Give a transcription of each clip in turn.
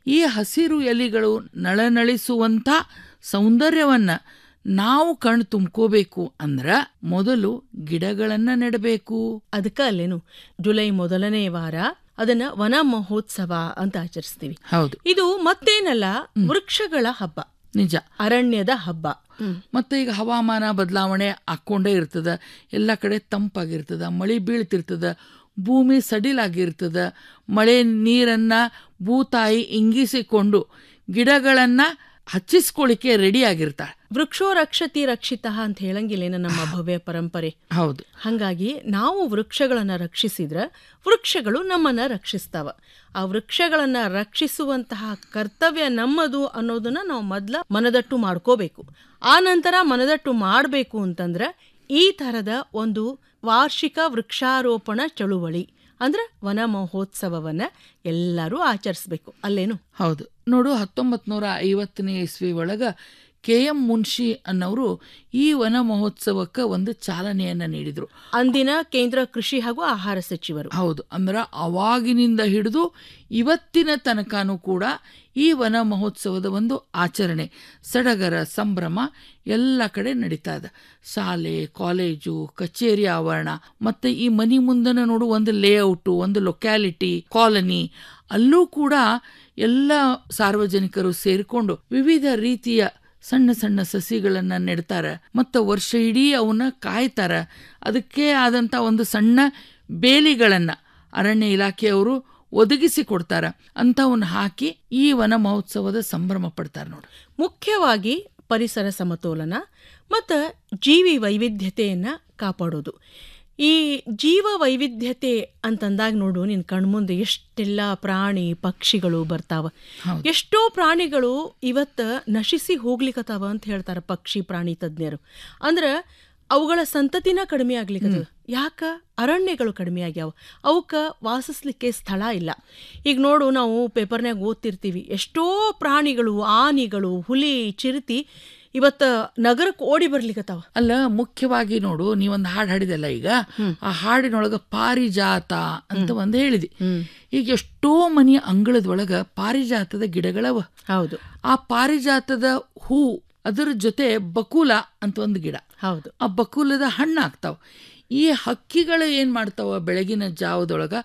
ಈ ಹಸಿರು ಎಲೆಗಳು ನಳನಳಿಸುವಂಥ ಸೌಂದರ್ಯವನ್ನ ನಾವು ಕಣ್ಣು ತುಂಬ್ಕೋಬೇಕು ಅಂದ್ರ ಮೊದಲು ಗಿಡಗಳನ್ನ ನೆಡಬೇಕು ಅದಕ್ಕ ಅಲ್ಲೇನು ಜುಲೈ ಮೊದಲನೇ ವಾರ ಅದನ್ನ ವನ ಮಹೋತ್ಸವ ಅಂತ ಆಚರಿಸ್ತೀವಿ ಹೌದು ಇದು ಮತ್ತೇನಲ್ಲ ವೃಕ್ಷಗಳ ಹಬ್ಬ ನಿಜ ಅರಣ್ಯದ ಹಬ್ಬ ಮತ್ತೆ ಈಗ ಹವಾಮಾನ ಬದಲಾವಣೆ ಆಕ್ಕೊಂಡೇ ಇರ್ತದ ಎಲ್ಲ ಕಡೆ ತಂಪಾಗಿರ್ತದ ಮಳೆ ಬೀಳ್ತಿರ್ತದ ಭೂಮಿ ಸಡಿಲಾಗಿರ್ತದ ಮಳೆ ನೀರನ್ನ ಭೂತಾಯಿ ಇಂಗಿಸಿಕೊಂಡು ಗಿಡಗಳನ್ನ ಹಚ್ಚಿಸ್ಕೊಳ್ಳಿಕ್ಕೆ ರೆಡಿ ಆಗಿರ್ತಾಳೆ ವೃಕ್ಷೋ ರಕ್ಷತಿ ರಕ್ಷಿತ ಅಂತ ಹೇಳಂಗಿಲ್ಲೇನ ನಮ್ಮ ಭವ್ಯ ಪರಂಪರೆ ಹೌದು ಹಂಗಾಗಿ ನಾವು ವೃಕ್ಷಗಳನ್ನ ರಕ್ಷಿಸಿದ್ರ ವೃಕ್ಷಗಳು ನಮ್ಮನ್ನ ರಕ್ಷಿಸ್ತಾವ ಆ ವೃಕ್ಷಗಳನ್ನ ರಕ್ಷಿಸುವಂತಹ ಕರ್ತವ್ಯ ನಮ್ಮದು ಅನ್ನೋದನ್ನ ನಾವು ಮೊದ್ಲ ಮನದಟ್ಟು ಮಾಡ್ಕೋಬೇಕು ಆ ನಂತರ ಮನದಟ್ಟು ಮಾಡಬೇಕು ಅಂತಂದ್ರ ಈ ತರದ ಒಂದು ವಾರ್ಷಿಕ ವೃಕ್ಷಾರೋಪಣ ಚಳುವಳಿ ಅಂದ್ರ ವನ ಮಹೋತ್ಸವವನ್ನ ಎಲ್ಲರೂ ಆಚರಿಸ್ಬೇಕು ಅಲ್ಲೇನು ಹೌದು ನೋಡು ಹತ್ತೊಂಬತ್ ನೂರ ಐವತ್ತನೇ ಇಸ್ವಿ ಒಳಗ ಕೆ ಎಂ ಮುನ್ಷಿ ಅನ್ನೋರು ಈ ವನ ಮಹೋತ್ಸವಕ್ಕೆ ಒಂದು ಚಾಲನೆಯನ್ನ ನೀಡಿದ್ರು ಅಂದಿನ ಕೇಂದ್ರ ಕೃಷಿ ಹಾಗೂ ಆಹಾರ ಸಚಿವರು ಹೌದು ಅಂದ್ರೆ ಅವಾಗಿನಿಂದ ಹಿಡಿದು ಇವತ್ತಿನ ತನಕನೂ ಕೂಡ ಈ ವನ ಮಹೋತ್ಸವದ ಒಂದು ಆಚರಣೆ ಸಡಗರ ಸಂಭ್ರಮ ಎಲ್ಲ ಕಡೆ ನಡೀತಾ ಇದೆ ಶಾಲೆ ಕಾಲೇಜು ಕಚೇರಿ ಆವರಣ ಮತ್ತೆ ಈ ಮನಿ ಮುಂದನ ನೋಡು ಒಂದು ಲೇಔಟು ಒಂದು ಲೊಕ್ಯಾಲಿಟಿ ಕಾಲನಿ ಅಲ್ಲೂ ಕೂಡ ಎಲ್ಲ ಸಾರ್ವಜನಿಕರು ಸೇರಿಕೊಂಡು ವಿವಿಧ ರೀತಿಯ ಸಣ್ಣ ಸಣ್ಣ ಸಸಿಗಳನ್ನ ನೆಡ್ತಾರ ಮತ್ತು ವರ್ಷ ಇಡೀ ಅವನ್ನ ಕಾಯ್ತಾರ ಅದಕ್ಕೆ ಆದಂತ ಒಂದು ಸಣ್ಣ ಬೇಲಿಗಳನ್ನ ಅರಣ್ಯ ಇಲಾಖೆಯವರು ಒದಗಿಸಿ ಕೊಡ್ತಾರ ಅಂಥವನ್ನ ಹಾಕಿ ಈ ವನ ಮಹೋತ್ಸವದ ಸಂಭ್ರಮ ಪಡ್ತಾರ ನೋಡಿ ಮುಖ್ಯವಾಗಿ ಪರಿಸರ ಸಮತೋಲನ ಮತ್ತು ಜೀವಿ ವೈವಿಧ್ಯತೆಯನ್ನ ಕಾಪಾಡೋದು ಈ ಜೀವ ವೈವಿಧ್ಯತೆ ಅಂತಂದಾಗ ನೋಡು ನಿನ್ ಕಣ್ಮುಂದೆ ಎಷ್ಟೆಲ್ಲ ಪ್ರಾಣಿ ಪಕ್ಷಿಗಳು ಬರ್ತಾವ ಹೌದು. ಎಷ್ಟೋ ಪ್ರಾಣಿಗಳು ಇವತ್ತ ನಶಿಸಿ ಹೋಗ್ಲಿಕತ್ತಾವ ಅಂತ ಹೇಳ್ತಾರ ಪಕ್ಷಿ ಪ್ರಾಣಿ ತಜ್ಞರು ಅಂದ್ರ ಅವುಗಳ ಸಂತತಿನ ಕಡಿಮೆ ಆಗ್ಲಿಕ್ಕತ್ತದ ಯಾಕ ಅರಣ್ಯಗಳು ಕಡಿಮೆ ಆಗ್ಯಾವ ಅವಕ್ಕ ವಾಸಿಸ್ಲಿಕ್ಕೆ ಸ್ಥಳ ಇಲ್ಲ ಈಗ ನೋಡು ನಾವು ಪೇಪರ್ನ್ಯಾಗ ಓದ್ತಿರ್ತೀವಿ ಎಷ್ಟೋ ಪ್ರಾಣಿಗಳು ಆನಿಗಳು ಹುಲಿ ಚಿರತಿ ಇವತ್ತ ನಗರಕ್ಕೆ ಓಡಿ ಬರ್ಲಿಕತ್ತಾವ ಅಲ್ಲ ಮುಖ್ಯವಾಗಿ ನೋಡು ನೀವೊಂದು ಹಾಡು ಹಾಡಿದೆಲ್ಲ ಈಗ ಆ ಹಾಡಿನೊಳಗ ಪಾರಿಜಾತ ಅಂತ ಒಂದು ಹೇಳಿದಿ ಈಗ ಎಷ್ಟೋ ಮನೆಯ ಅಂಗಳದೊಳಗ ಪಾರಿಜಾತದ ಗಿಡಗಳವ ಹೌದು ಆ ಪಾರಿಜಾತದ ಹೂ ಅದರ ಜೊತೆ ಬಕೂಲ ಅಂತ ಒಂದು ಗಿಡ ಹೌದು ಆ ಬಕೂಲದ ಹಣ್ಣು ಆಗ್ತಾವ ಈ ಹಕ್ಕಿಗಳು ಏನ್ ಮಾಡ್ತಾವ ಬೆಳಗಿನ ಜಾವದೊಳಗ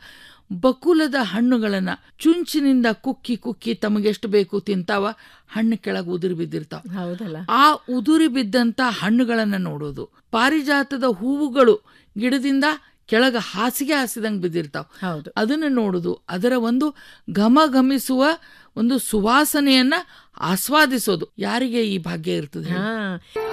ಬಕೂಲದ ಹಣ್ಣುಗಳನ್ನ ಚುಂಚಿನಿಂದ ಕುಕ್ಕಿ ಕುಕ್ಕಿ ತಮಗೆಷ್ಟು ಬೇಕು ತಿಂತಾವ ಹಣ್ಣು ಕೆಳಗೆ ಉದುರಿ ಬಿದ್ದಿರ್ತಾವ ಹೌದಲ್ಲ ಆ ಉದುರಿ ಬಿದ್ದಂತ ಹಣ್ಣುಗಳನ್ನ ನೋಡೋದು ಪಾರಿಜಾತದ ಹೂವುಗಳು ಗಿಡದಿಂದ ಕೆಳಗ ಹಾಸಿಗೆ ಹಾಸಿದಂಗೆ ಬಿದ್ದಿರ್ತಾವ ಹೌದು ಅದನ್ನ ನೋಡುದು ಅದರ ಒಂದು ಘಮ ಘಮಿಸುವ ಒಂದು ಸುವಾಸನೆಯನ್ನ ಆಸ್ವಾದಿಸೋದು ಯಾರಿಗೆ ಈ ಭಾಗ್ಯ ಇರ್ತದೆ ಹೇಳು? ಹಾ